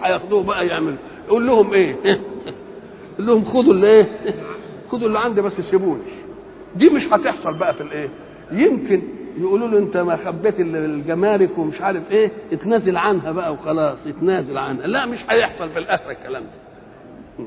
هياخدوه بقى يعملوا يقول لهم ايه يقول لهم خدوا اللي ايه خدوا اللي عندي بس سيبوني دي مش هتحصل بقى في الايه يمكن يقولوا له انت ما خبيت الجمارك ومش عارف ايه اتنازل عنها بقى وخلاص اتنازل عنها لا مش هيحصل في الاخره الكلام ده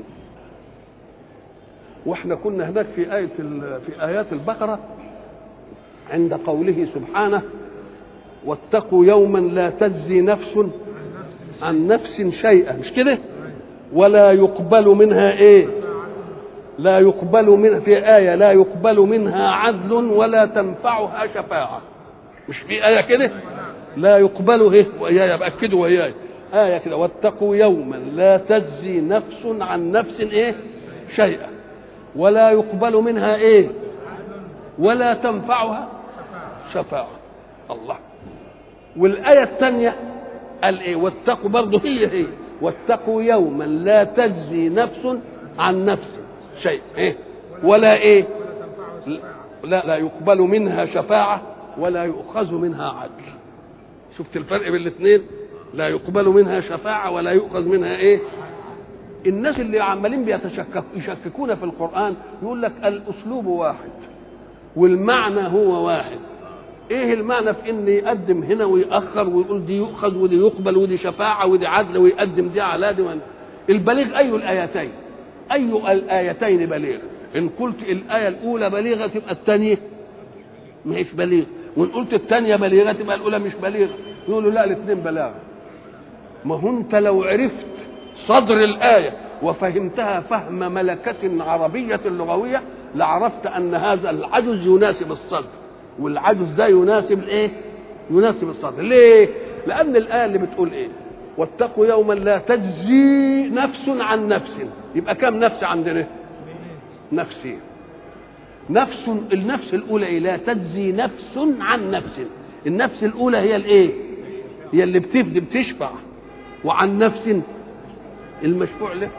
واحنا كنا هناك في آية في آيات البقرة عند قوله سبحانه واتقوا يوما لا تجزي نفس عن نفس شيئا مش كده ولا يقبل منها ايه لا يقبل منها في آية لا يقبل منها عدل ولا تنفعها شفاعة مش في آية كده لا يقبل ايه وإياي بأكدوا وإياي آية كده واتقوا يوما لا تجزي نفس عن نفس ايه شيئا ولا يقبل منها ايه ولا تنفعها شفاعة الله والآية الثانية قال ايه واتقوا برضه هي هي واتقوا يوما لا تجزي نفس عن نفس شيء ايه ولا ايه لا لا يقبل منها شفاعة ولا يؤخذ منها عدل شفت الفرق بين الاثنين لا يقبل منها شفاعة ولا يؤخذ منها ايه الناس اللي عمالين بيتشكك يشككون في القرآن يقول لك الأسلوب واحد والمعنى هو واحد ايه المعنى في ان يقدم هنا ويأخر ويقول دي يؤخذ ودي يقبل ودي شفاعة ودي عدل ويقدم دي على دي البليغ اي الايتين اي الايتين بليغ ان قلت الايه الاولى بليغه تبقى الثانيه مش بليغ وان قلت الثانيه بليغه تبقى الاولى مش بليغه يقولوا لا الاثنين بلاغه ما هو انت لو عرفت صدر الايه وفهمتها فهم ملكه عربيه لغويه لعرفت ان هذا العجز يناسب الصدر والعجز ده يناسب الايه يناسب الصدر ليه لان الايه اللي بتقول ايه واتقوا يوما لا تجزي نفس عن نفس يبقى كم نفس عندنا نفسين نفس النفس الاولى إيه؟ لا تجزي نفس عن نفس النفس الاولى هي الايه هي اللي بتفدي بتشفع وعن نفس المشفوع له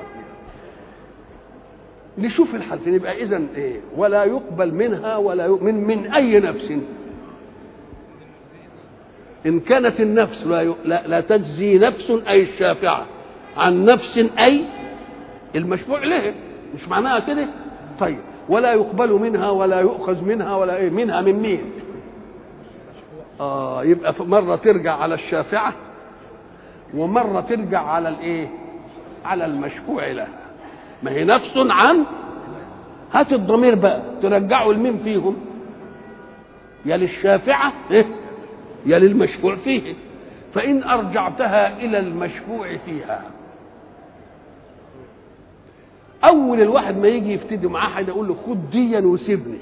نشوف الحالتين يبقى اذا ايه ولا يقبل منها ولا يقبل من من اي نفس ان كانت النفس لا, لا, لا تجزي نفس اي الشافعه عن نفس اي المشفوع له مش معناها كده طيب ولا يقبل منها ولا يؤخذ منها ولا ايه منها من مين اه يبقى مره ترجع على الشافعه ومره ترجع على الايه على المشفوع لها ما هي نفس عن هات الضمير بقى ترجعه لمين فيهم يا للشافعه إيه؟ يا للمشفوع فيه فإن أرجعتها إلى المشفوع فيها أول الواحد ما يجي يفتدي معاه حد يقول له خد ديا وسيبني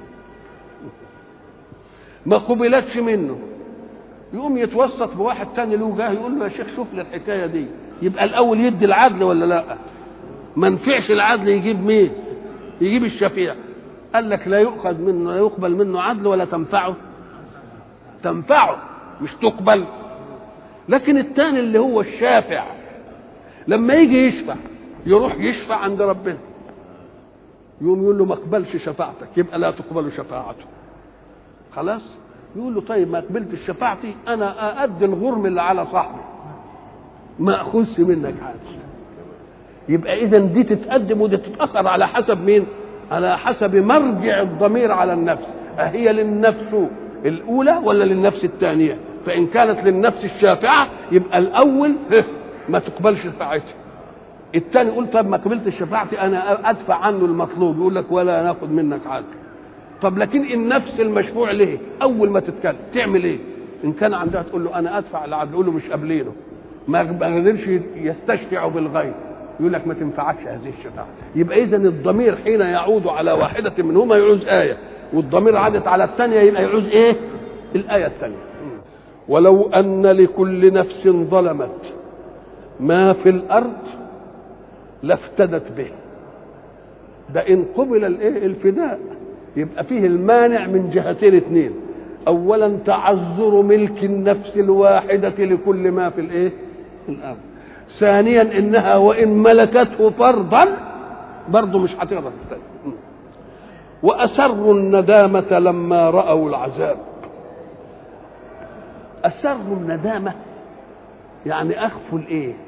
ما قبلتش منه يقوم يتوسط بواحد تاني له جاه يقول له يا شيخ شوف لي الحكايه دي يبقى الاول يدي العدل ولا لا ما نفعش العدل يجيب مين يجيب الشفيع قال لك لا يؤخذ منه لا يقبل منه عدل ولا تنفعه تنفعه مش تقبل لكن الثاني اللي هو الشافع لما يجي يشفع يروح يشفع عند ربنا يقوم يقول له ما اقبلش شفاعتك يبقى لا تقبل شفاعته خلاص يقول له طيب ما قبلتش شفاعتي انا اادي الغرم اللي على صاحبي ما اخذش منك عادي يبقى اذا دي تتقدم ودي تتاخر على حسب مين على حسب مرجع الضمير على النفس اهي للنفس الاولى ولا للنفس الثانيه فان كانت للنفس الشافعه يبقى الاول ما تقبلش شفاعتي الثاني يقول طب ما قبلتش شفاعتي انا ادفع عنه المطلوب يقول لك ولا ناخد منك عدل طب لكن النفس المشفوع له اول ما تتكلم تعمل ايه ان كان عندها تقول له انا ادفع العدل يقول له مش قابلينه ما قدرش يستشفع بالغير يقول لك ما تنفعكش هذه الشفاعه يبقى اذا الضمير حين يعود على واحده منهما يعوز ايه والضمير عادت على الثانيه يبقى يعوز ايه الايه الثانيه ولو ان لكل نفس ظلمت ما في الارض لافتدت به ده ان قبل الايه الفداء يبقى فيه المانع من جهتين اثنين اولا تعذر ملك النفس الواحده لكل ما في الايه في الارض ثانيا انها وان ملكته فرضا برضه مش هتقدر تستجيب واسروا الندامه لما راوا العذاب اسروا الندامه يعني اخفوا الايه